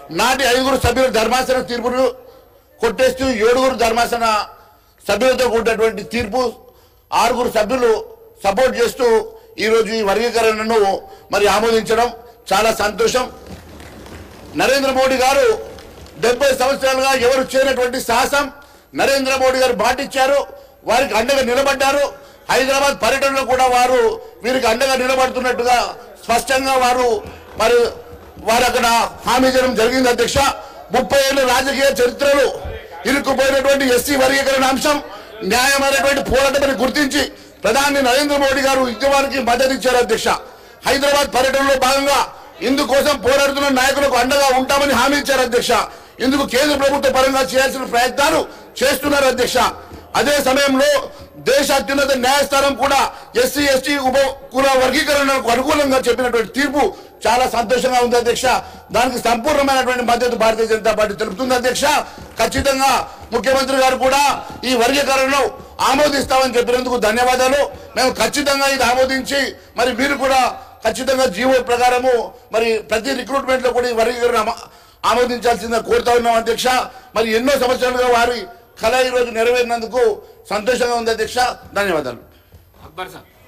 నాటి ఐదుగురు సభ్యుల ధర్మాసన తీర్పును కొట్టేస్తూ ఏడుగురు ధర్మాసన సభ్యులతో కూడినటువంటి తీర్పు ఆరుగురు సభ్యులు సపోర్ట్ చేస్తూ ఈరోజు ఈ వర్గీకరణను మరి ఆమోదించడం చాలా సంతోషం నరేంద్ర మోడీ గారు డెబ్బై సంవత్సరాలుగా ఎవరు చేయనటువంటి సాహసం నరేంద్ర మోడీ గారు పాటించారు వారికి అండగా నిలబడ్డారు హైదరాబాద్ పర్యటనలో కూడా వారు వీరికి అండగా నిలబడుతున్నట్టుగా స్పష్టంగా వారు మరి వారు అక్కడ హామీ చేయడం జరిగింది అధ్యక్ష ముప్పై ఏళ్ళ రాజకీయ చరిత్రలు ఇరుక్కుపోయినటువంటి ఎస్సీ వర్గీకరణ అంశం న్యాయమైనటువంటి పోరాటమని గుర్తించి ప్రధాని నరేంద్ర మోడీ గారు ఉద్యమానికి మద్దతు ఇచ్చారు అధ్యక్ష హైదరాబాద్ పర్యటనలో భాగంగా ఇందుకోసం పోరాడుతున్న నాయకులకు అండగా ఉంటామని హామీ ఇచ్చారు అధ్యక్ష ఇందుకు కేంద్ర ప్రభుత్వ పరంగా చేయాల్సిన ప్రయత్నాలు చేస్తున్నారు అధ్యక్ష అదే సమయంలో దేశ అత్యున్నత న్యాయస్థానం కూడా ఎస్సీ ఎస్టీ ఉప కుల వర్గీకరణకు అనుకూలంగా చెప్పినటువంటి తీర్పు చాలా సంతోషంగా ఉంది అధ్యక్ష దానికి సంపూర్ణమైనటువంటి మద్దతు భారతీయ జనతా పార్టీ తెలుపుతుంది అధ్యక్ష ఖచ్చితంగా ముఖ్యమంత్రి గారు కూడా ఈ వర్గీకరణను ఆమోదిస్తామని చెప్పినందుకు ధన్యవాదాలు మేము ఖచ్చితంగా ఇది ఆమోదించి మరి మీరు కూడా ఖచ్చితంగా జీవో ప్రకారము మరి ప్రతి రిక్రూట్మెంట్ లో కూడా ఈ వర్గీకరణ ఆమ- ఆమోదించాల్సిందిగా కోరుతా ఉన్నాం అధ్యక్ష మరి ఎన్నో సంవత్సరాలుగా వారి కళ ఈ రోజు నెరవేరినందుకు సంతోషంగా ఉంది అధ్యక్ష ధన్యవాదాలు అక్బర్ సార్